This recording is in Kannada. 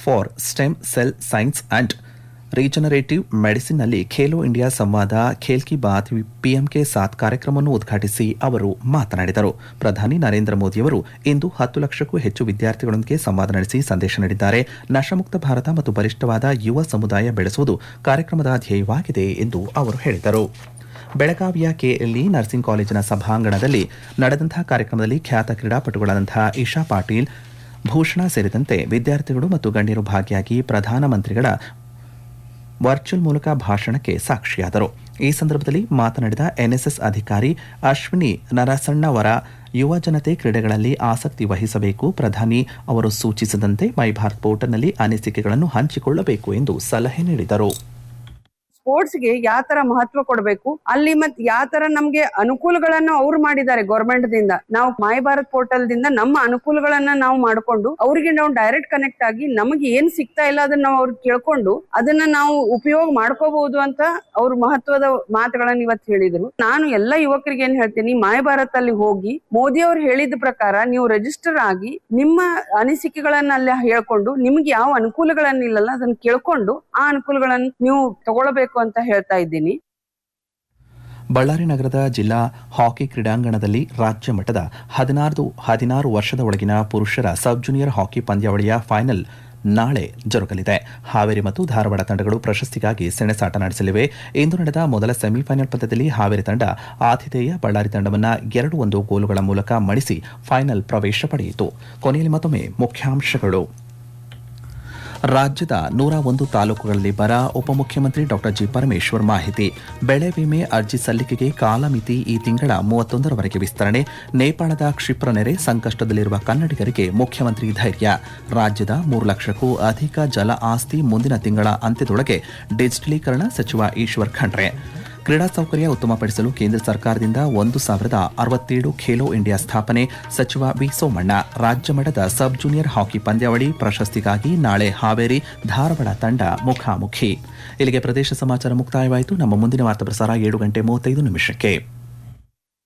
for stem cell science and regenerative ಮೆಡಿಸಿನ್ನಲ್ಲಿ ಖೇಲೋ ಇಂಡಿಯಾ ಸಂವಾದ ಖೇಲ್ ಕಿ ಬಾತ್ ಪಿಎಂಕೆ ಸಾತ್ ಕಾರ್ಯಕ್ರಮವನ್ನು ಉದ್ಘಾಟಿಸಿ ಅವರು ಮಾತನಾಡಿದರು ಪ್ರಧಾನಿ ನರೇಂದ್ರ ಮೋದಿಯವರು ಇಂದು ಹತ್ತು ಲಕ್ಷಕ್ಕೂ ಹೆಚ್ಚು ವಿದ್ಯಾರ್ಥಿಗಳೊಂದಿಗೆ ಸಂವಾದ ನಡೆಸಿ ಸಂದೇಶ ನೀಡಿದ್ದಾರೆ ನಶಮುಕ್ತ ಭಾರತ ಮತ್ತು ಬಲಿಷ್ಠವಾದ ಯುವ ಸಮುದಾಯ ಬೆಳೆಸುವುದು ಕಾರ್ಯಕ್ರಮದ ಧ್ಯೇಯವಾಗಿದೆ ಎಂದು ಅವರು ಹೇಳಿದರು ಬೆಳಗಾವಿಯ ಕೆಎಲ್ಇ ನರ್ಸಿಂಗ್ ಕಾಲೇಜಿನ ಸಭಾಂಗಣದಲ್ಲಿ ನಡೆದಂತಹ ಕಾರ್ಯಕ್ರಮದಲ್ಲಿ ಖ್ಯಾತ ಕ್ರೀಡಾಪಟುಗಳಾದಂತಹ ಇಶಾ ಪಾಟೀಲ್ ಭೂಷಣ ಸೇರಿದಂತೆ ವಿದ್ಯಾರ್ಥಿಗಳು ಮತ್ತು ಗಣ್ಯರು ಭಾಗಿಯಾಗಿ ಪ್ರಧಾನಮಂತ್ರಿಗಳ ವರ್ಚುವಲ್ ಮೂಲಕ ಭಾಷಣಕ್ಕೆ ಸಾಕ್ಷಿಯಾದರು ಈ ಸಂದರ್ಭದಲ್ಲಿ ಮಾತನಾಡಿದ ಎನ್ಎಸ್ಎಸ್ ಅಧಿಕಾರಿ ಅಶ್ವಿನಿ ನರಸಣ್ಣವರ ಯುವ ಜನತೆ ಕ್ರೀಡೆಗಳಲ್ಲಿ ಆಸಕ್ತಿ ವಹಿಸಬೇಕು ಪ್ರಧಾನಿ ಅವರು ಸೂಚಿಸಿದಂತೆ ಮೈ ಭಾರತ್ ಪೋರ್ಟಲ್ನಲ್ಲಿ ಅನಿಸಿಕೆಗಳನ್ನು ಹಂಚಿಕೊಳ್ಳಬೇಕು ಎಂದು ಸಲಹೆ ನೀಡಿದರು ಸ್ಪೋರ್ಟ್ಸ್ಗೆ ಯಾವ ತರ ಮಹತ್ವ ಕೊಡಬೇಕು ಅಲ್ಲಿ ಮತ್ ಯಾವ ತರ ನಮ್ಗೆ ಅನುಕೂಲಗಳನ್ನು ಅವ್ರು ಮಾಡಿದ್ದಾರೆ ಗೌರ್ಮೆಂಟ್ ದಿಂದ ನಾವು ಮೈ ಭಾರತ್ ಪೋರ್ಟಲ್ ದಿಂದ ನಮ್ಮ ಅನುಕೂಲಗಳನ್ನ ನಾವು ಮಾಡ್ಕೊಂಡು ಅವ್ರಿಗೆ ನಾವು ಡೈರೆಕ್ಟ್ ಕನೆಕ್ಟ್ ಆಗಿ ನಮಗೆ ಏನ್ ಸಿಗ್ತಾ ಇಲ್ಲ ಅದನ್ನ ನಾವು ಅವ್ರಿಗೆ ಕೇಳ್ಕೊಂಡು ಅದನ್ನ ನಾವು ಉಪಯೋಗ ಮಾಡ್ಕೋಬಹುದು ಅಂತ ಅವ್ರು ಮಹತ್ವದ ಮಾತುಗಳನ್ನ ಇವತ್ತು ಹೇಳಿದ್ರು ನಾನು ಎಲ್ಲ ಯುವಕರಿಗೆ ಏನ್ ಹೇಳ್ತೀನಿ ಮೈ ಭಾರತ್ ಅಲ್ಲಿ ಹೋಗಿ ಮೋದಿ ಅವ್ರು ಹೇಳಿದ ಪ್ರಕಾರ ನೀವು ರಿಜಿಸ್ಟರ್ ಆಗಿ ನಿಮ್ಮ ಅನಿಸಿಕೆಗಳನ್ನ ಅಲ್ಲಿ ಹೇಳ್ಕೊಂಡು ನಿಮ್ಗೆ ಯಾವ ಅನುಕೂಲಗಳನ್ನಿಲ್ಲಲ್ಲ ಅದನ್ನ ಕೇಳ್ಕೊಂಡು ಆ ಅನುಕೂಲಗಳನ್ನು ನೀವು ತಗೊಳ್ಬೇಕು ಅಂತ ಹೇಳ್ತಾ ಇದ್ದೀನಿ ಬಳ್ಳಾರಿ ನಗರದ ಜಿಲ್ಲಾ ಹಾಕಿ ಕ್ರೀಡಾಂಗಣದಲ್ಲಿ ರಾಜ್ಯ ಮಟ್ಟದ ಹದಿನಾರು ಹದಿನಾರು ವರ್ಷದ ಒಳಗಿನ ಪುರುಷರ ಸಬ್ ಜೂನಿಯರ್ ಹಾಕಿ ಪಂದ್ಯಾವಳಿಯ ಫೈನಲ್ ನಾಳೆ ಜರುಗಲಿದೆ ಹಾವೇರಿ ಮತ್ತು ಧಾರವಾಡ ತಂಡಗಳು ಪ್ರಶಸ್ತಿಗಾಗಿ ಸೆಣಸಾಟ ನಡೆಸಲಿವೆ ಇಂದು ನಡೆದ ಮೊದಲ ಸೆಮಿಫೈನಲ್ ಪಂದ್ಯದಲ್ಲಿ ಹಾವೇರಿ ತಂಡ ಆತಿಥೇಯ ಬಳ್ಳಾರಿ ತಂಡವನ್ನು ಎರಡು ಒಂದು ಗೋಲುಗಳ ಮೂಲಕ ಮಣಿಸಿ ಫೈನಲ್ ಪ್ರವೇಶ ಪಡೆಯಿತು ಕೊನೆಯಲ್ಲಿ ಮತ್ತೊಮ್ಮೆ ಮುಖ್ಯಾಂಶಗಳು ರಾಜ್ಯದ ನೂರ ಒಂದು ತಾಲೂಕುಗಳಲ್ಲಿ ಬರ ಉಪಮುಖ್ಯಮಂತ್ರಿ ಡಾಕ್ಟರ್ ಜಿ ಪರಮೇಶ್ವರ್ ಮಾಹಿತಿ ಬೆಳೆ ವಿಮೆ ಅರ್ಜಿ ಸಲ್ಲಿಕೆಗೆ ಕಾಲಮಿತಿ ಈ ತಿಂಗಳ ಮೂವತ್ತೊಂದರವರೆಗೆ ವಿಸ್ತರಣೆ ನೇಪಾಳದ ಕ್ಷಿಪ್ರ ನೆರೆ ಸಂಕಷ್ಟದಲ್ಲಿರುವ ಕನ್ನಡಿಗರಿಗೆ ಮುಖ್ಯಮಂತ್ರಿ ಧೈರ್ಯ ರಾಜ್ಯದ ಮೂರು ಲಕ್ಷಕ್ಕೂ ಅಧಿಕ ಜಲ ಆಸ್ತಿ ಮುಂದಿನ ತಿಂಗಳ ಅಂತ್ಯದೊಳಗೆ ಡಿಜಿಟಲೀಕರಣ ಸಚಿವ ಈಶ್ವರ್ ಖಂಡ್ರೆ ಕ್ರೀಡಾ ಸೌಕರ್ಯ ಉತ್ತಮಪಡಿಸಲು ಕೇಂದ್ರ ಸರ್ಕಾರದಿಂದ ಒಂದು ಸಾವಿರದ ಅರವತ್ತೇಳು ಖೇಲೋ ಇಂಡಿಯಾ ಸ್ಥಾಪನೆ ಸಚಿವ ವಿ ಸೋಮಣ್ಣ ರಾಜ್ಯ ಮಟ್ಟದ ಸಬ್ ಜೂನಿಯರ್ ಹಾಕಿ ಪಂದ್ಯಾವಳಿ ಪ್ರಶಸ್ತಿಗಾಗಿ ನಾಳೆ ಹಾವೇರಿ ಧಾರವಾಡ ತಂಡ ಮುಖಾಮುಖಿ ಇಲ್ಲಿಗೆ ಪ್ರದೇಶ ಸಮಾಚಾರ ಮುಕ್ತಾಯವಾಯಿತು ನಮ್ಮ ಮುಂದಿನ ವಾರ್ತಾ ಪ್ರಸಾರ ಏಳು ಗಂಟೆ ಮೂವತ್ತೈದು ನಿಮಿಷಕ್ಕೆ